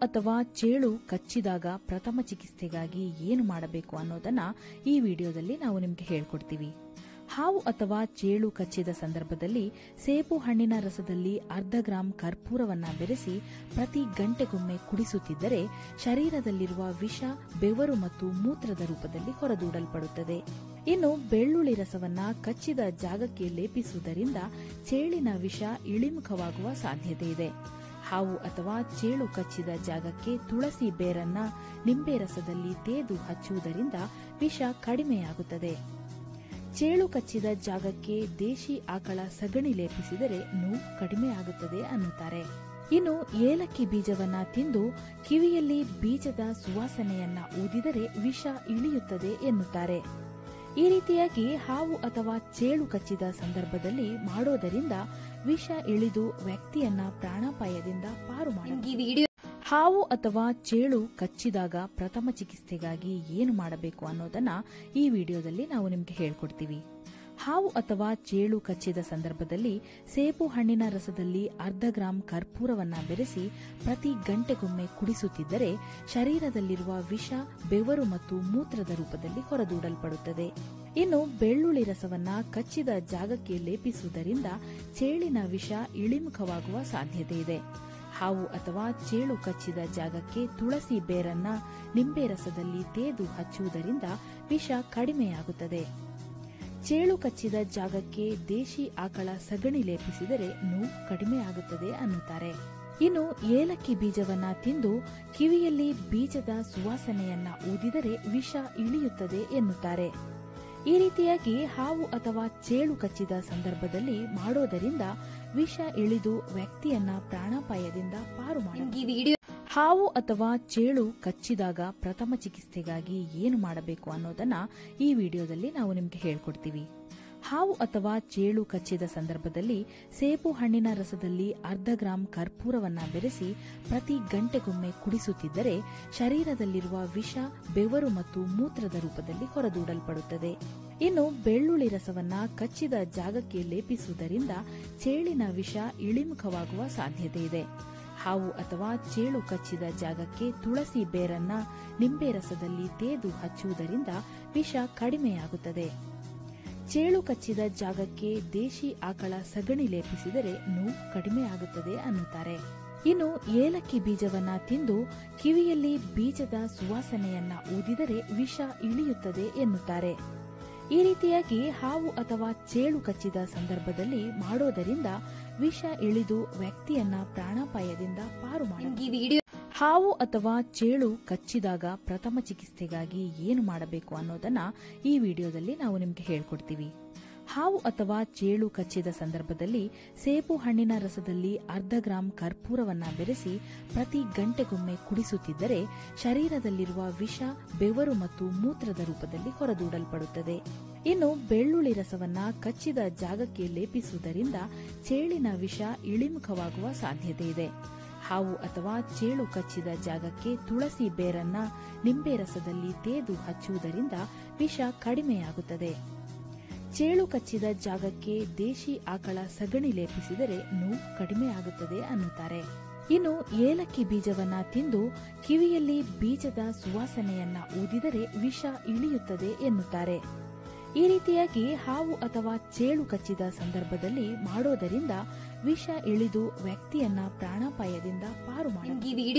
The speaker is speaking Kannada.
ಅಥವಾ ಚೇಳು ಕಚ್ಚಿದಾಗ ಪ್ರಥಮ ಚಿಕಿತ್ಸೆಗಾಗಿ ಏನು ಮಾಡಬೇಕು ಅನ್ನೋದನ್ನ ಈ ವಿಡಿಯೋದಲ್ಲಿ ನಾವು ನಿಮಗೆ ಹೇಳ್ಕೊಡ್ತೀವಿ ಹಾವು ಅಥವಾ ಚೇಳು ಕಚ್ಚಿದ ಸಂದರ್ಭದಲ್ಲಿ ಸೇಬು ಹಣ್ಣಿನ ರಸದಲ್ಲಿ ಅರ್ಧ ಗ್ರಾಂ ಕರ್ಪೂರವನ್ನ ಬೆರೆಸಿ ಪ್ರತಿ ಗಂಟೆಗೊಮ್ಮೆ ಕುಡಿಸುತ್ತಿದ್ದರೆ ಶರೀರದಲ್ಲಿರುವ ವಿಷ ಬೆವರು ಮತ್ತು ಮೂತ್ರದ ರೂಪದಲ್ಲಿ ಹೊರದೂಡಲ್ಪಡುತ್ತದೆ ಇನ್ನು ಬೆಳ್ಳುಳ್ಳಿ ರಸವನ್ನ ಕಚ್ಚಿದ ಜಾಗಕ್ಕೆ ಲೇಪಿಸುವುದರಿಂದ ಚೇಳಿನ ವಿಷ ಇಳಿಮುಖವಾಗುವ ಸಾಧ್ಯತೆ ಇದೆ ಹಾವು ಅಥವಾ ಚೇಳು ಕಚ್ಚಿದ ಜಾಗಕ್ಕೆ ತುಳಸಿ ಬೇರನ್ನ ನಿಂಬೆ ರಸದಲ್ಲಿ ತೇದು ಹಚ್ಚುವುದರಿಂದ ವಿಷ ಕಡಿಮೆಯಾಗುತ್ತದೆ ಚೇಳು ಕಚ್ಚಿದ ಜಾಗಕ್ಕೆ ದೇಶಿ ಆಕಳ ಸಗಣಿ ಲೇಪಿಸಿದರೆ ನೋವು ಕಡಿಮೆಯಾಗುತ್ತದೆ ಅನ್ನುತ್ತಾರೆ ಇನ್ನು ಏಲಕ್ಕಿ ಬೀಜವನ್ನ ತಿಂದು ಕಿವಿಯಲ್ಲಿ ಬೀಜದ ಸುವಾಸನೆಯನ್ನ ಊದಿದರೆ ವಿಷ ಇಳಿಯುತ್ತದೆ ಎನ್ನುತ್ತಾರೆ ಈ ರೀತಿಯಾಗಿ ಹಾವು ಅಥವಾ ಚೇಳು ಕಚ್ಚಿದ ಸಂದರ್ಭದಲ್ಲಿ ಮಾಡೋದರಿಂದ ವಿಷ ಇಳಿದು ವ್ಯಕ್ತಿಯನ್ನ ಪ್ರಾಣಾಪಾಯದಿಂದ ಪಾರು ನಿಮ್ಗೆ ಈ ವಿಡಿಯೋ ಹಾವು ಅಥವಾ ಚೇಳು ಕಚ್ಚಿದಾಗ ಪ್ರಥಮ ಚಿಕಿತ್ಸೆಗಾಗಿ ಏನು ಮಾಡಬೇಕು ಅನ್ನೋದನ್ನ ಈ ವಿಡಿಯೋದಲ್ಲಿ ನಾವು ನಿಮಗೆ ಹೇಳ್ಕೊಡ್ತೀವಿ ಹಾವು ಅಥವಾ ಚೇಳು ಕಚ್ಚಿದ ಸಂದರ್ಭದಲ್ಲಿ ಸೇಬು ಹಣ್ಣಿನ ರಸದಲ್ಲಿ ಅರ್ಧ ಗ್ರಾಂ ಕರ್ಪೂರವನ್ನ ಬೆರೆಸಿ ಪ್ರತಿ ಗಂಟೆಗೊಮ್ಮೆ ಕುಡಿಸುತ್ತಿದ್ದರೆ ಶರೀರದಲ್ಲಿರುವ ವಿಷ ಬೆವರು ಮತ್ತು ಮೂತ್ರದ ರೂಪದಲ್ಲಿ ಹೊರದೂಡಲ್ಪಡುತ್ತದೆ ಇನ್ನು ಬೆಳ್ಳುಳ್ಳಿ ರಸವನ್ನ ಕಚ್ಚಿದ ಜಾಗಕ್ಕೆ ಲೇಪಿಸುವುದರಿಂದ ಚೇಳಿನ ವಿಷ ಇಳಿಮುಖವಾಗುವ ಸಾಧ್ಯತೆ ಇದೆ ಹಾವು ಅಥವಾ ಚೇಳು ಕಚ್ಚಿದ ಜಾಗಕ್ಕೆ ತುಳಸಿ ಬೇರನ್ನ ನಿಂಬೆ ರಸದಲ್ಲಿ ತೇದು ಹಚ್ಚುವುದರಿಂದ ವಿಷ ಕಡಿಮೆಯಾಗುತ್ತದೆ ಚೇಳು ಕಚ್ಚಿದ ಜಾಗಕ್ಕೆ ದೇಶಿ ಆಕಳ ಸಗಣಿ ಲೇಪಿಸಿದರೆ ನೋವು ಕಡಿಮೆಯಾಗುತ್ತದೆ ಅನ್ನುತ್ತಾರೆ ಇನ್ನು ಏಲಕ್ಕಿ ಬೀಜವನ್ನ ತಿಂದು ಕಿವಿಯಲ್ಲಿ ಬೀಜದ ಸುವಾಸನೆಯನ್ನ ಊದಿದರೆ ವಿಷ ಇಳಿಯುತ್ತದೆ ಎನ್ನುತ್ತಾರೆ ಈ ರೀತಿಯಾಗಿ ಹಾವು ಅಥವಾ ಚೇಳು ಕಚ್ಚಿದ ಸಂದರ್ಭದಲ್ಲಿ ಮಾಡೋದರಿಂದ ವಿಷ ಇಳಿದು ವ್ಯಕ್ತಿಯನ್ನ ಪ್ರಾಣಾಪಾಯದಿಂದ ಪಾರು ಮಾಡಬಹುದು ನಿಮ್ಗೆ ಈ ವಿಡಿಯೋ ಹಾವು ಅಥವಾ ಚೇಳು ಕಚ್ಚಿದಾಗ ಪ್ರಥಮ ಚಿಕಿತ್ಸೆಗಾಗಿ ಏನು ಮಾಡಬೇಕು ಅನ್ನೋದನ್ನ ಈ ವಿಡಿಯೋದಲ್ಲಿ ನಾವು ನಿಮಗೆ ಹೇಳ್ಕೊಡ್ತೀವಿ ಹಾವು ಅಥವಾ ಚೇಳು ಕಚ್ಚಿದ ಸಂದರ್ಭದಲ್ಲಿ ಸೇಬು ಹಣ್ಣಿನ ರಸದಲ್ಲಿ ಅರ್ಧ ಗ್ರಾಂ ಕರ್ಪೂರವನ್ನ ಬೆರೆಸಿ ಪ್ರತಿ ಗಂಟೆಗೊಮ್ಮೆ ಕುಡಿಸುತ್ತಿದ್ದರೆ ಶರೀರದಲ್ಲಿರುವ ವಿಷ ಬೆವರು ಮತ್ತು ಮೂತ್ರದ ರೂಪದಲ್ಲಿ ಹೊರದೂಡಲ್ಪಡುತ್ತದೆ ಇನ್ನು ಬೆಳ್ಳುಳ್ಳಿ ರಸವನ್ನ ಕಚ್ಚಿದ ಜಾಗಕ್ಕೆ ಲೇಪಿಸುವುದರಿಂದ ಚೇಳಿನ ವಿಷ ಇಳಿಮುಖವಾಗುವ ಸಾಧ್ಯತೆ ಇದೆ ಹಾವು ಅಥವಾ ಚೇಳು ಕಚ್ಚಿದ ಜಾಗಕ್ಕೆ ತುಳಸಿ ಬೇರನ್ನ ನಿಂಬೆ ರಸದಲ್ಲಿ ತೇದು ಹಚ್ಚುವುದರಿಂದ ವಿಷ ಕಡಿಮೆಯಾಗುತ್ತದೆ ಚೇಳು ಕಚ್ಚಿದ ಜಾಗಕ್ಕೆ ದೇಶಿ ಆಕಳ ಸಗಣಿ ಲೇಪಿಸಿದರೆ ನೋವು ಕಡಿಮೆಯಾಗುತ್ತದೆ ಅನ್ನುತ್ತಾರೆ ಇನ್ನು ಏಲಕ್ಕಿ ಬೀಜವನ್ನ ತಿಂದು ಕಿವಿಯಲ್ಲಿ ಬೀಜದ ಸುವಾಸನೆಯನ್ನ ಊದಿದರೆ ವಿಷ ಇಳಿಯುತ್ತದೆ ಎನ್ನುತ್ತಾರೆ ಈ ರೀತಿಯಾಗಿ ಹಾವು ಅಥವಾ ಚೇಳು ಕಚ್ಚಿದ ಸಂದರ್ಭದಲ್ಲಿ ಮಾಡೋದರಿಂದ ವಿಷ ಇಳಿದು ವ್ಯಕ್ತಿಯನ್ನ ಪ್ರಾಣಾಪಾಯದಿಂದ ಪಾರು ಮಾಡಬಹುದು ನಿಮ್ಗೆ ಈ ವಿಡಿಯೋ ಹಾವು ಅಥವಾ ಚೇಳು ಕಚ್ಚಿದಾಗ ಪ್ರಥಮ ಚಿಕಿತ್ಸೆಗಾಗಿ ಏನು ಮಾಡಬೇಕು ಅನ್ನೋದನ್ನ ಈ ವಿಡಿಯೋದಲ್ಲಿ ನಾವು ನಿಮಗೆ ಹೇಳ್ಕೊಡ್ತೀವಿ ಹಾವು ಅಥವಾ ಚೇಳು ಕಚ್ಚಿದ ಸಂದರ್ಭದಲ್ಲಿ ಸೇಬು ಹಣ್ಣಿನ ರಸದಲ್ಲಿ ಅರ್ಧ ಗ್ರಾಂ ಕರ್ಪೂರವನ್ನ ಬೆರೆಸಿ ಪ್ರತಿ ಗಂಟೆಗೊಮ್ಮೆ ಕುಡಿಸುತ್ತಿದ್ದರೆ ಶರೀರದಲ್ಲಿರುವ ವಿಷ ಬೆವರು ಮತ್ತು ಮೂತ್ರದ ರೂಪದಲ್ಲಿ ಹೊರದೂಡಲ್ಪಡುತ್ತದೆ ಇನ್ನು ಬೆಳ್ಳುಳ್ಳಿ ರಸವನ್ನ ಕಚ್ಚಿದ ಜಾಗಕ್ಕೆ ಲೇಪಿಸುವುದರಿಂದ ಚೇಳಿನ ವಿಷ ಇಳಿಮುಖವಾಗುವ ಸಾಧ್ಯತೆ ಇದೆ ಹಾವು ಅಥವಾ ಚೇಳು ಕಚ್ಚಿದ ಜಾಗಕ್ಕೆ ತುಳಸಿ ಬೇರನ್ನ ನಿಂಬೆ ರಸದಲ್ಲಿ ತೇದು ಹಚ್ಚುವುದರಿಂದ ವಿಷ ಕಡಿಮೆಯಾಗುತ್ತದೆ ಚೇಳು ಕಚ್ಚಿದ ಜಾಗಕ್ಕೆ ದೇಶಿ ಆಕಳ ಸಗಣಿ ಲೇಪಿಸಿದರೆ ನೋವು ಕಡಿಮೆಯಾಗುತ್ತದೆ ಅನ್ನುತ್ತಾರೆ ಇನ್ನು ಏಲಕ್ಕಿ ಬೀಜವನ್ನ ತಿಂದು ಕಿವಿಯಲ್ಲಿ ಬೀಜದ ಸುವಾಸನೆಯನ್ನ ಊದಿದರೆ ವಿಷ ಇಳಿಯುತ್ತದೆ ಎನ್ನುತ್ತಾರೆ ಈ ರೀತಿಯಾಗಿ ಹಾವು ಅಥವಾ ಚೇಳು ಕಚ್ಚಿದ ಸಂದರ್ಭದಲ್ಲಿ ಮಾಡೋದರಿಂದ ವಿಷ ಇಳಿದು ವ್ಯಕ್ತಿಯನ್ನ ಪ್ರಾಣಾಪಾಯದಿಂದ ಪಾರು ಮಾಡಬಹುದು ನಿಮ್ಗೆ ಈ ವಿಡಿಯೋ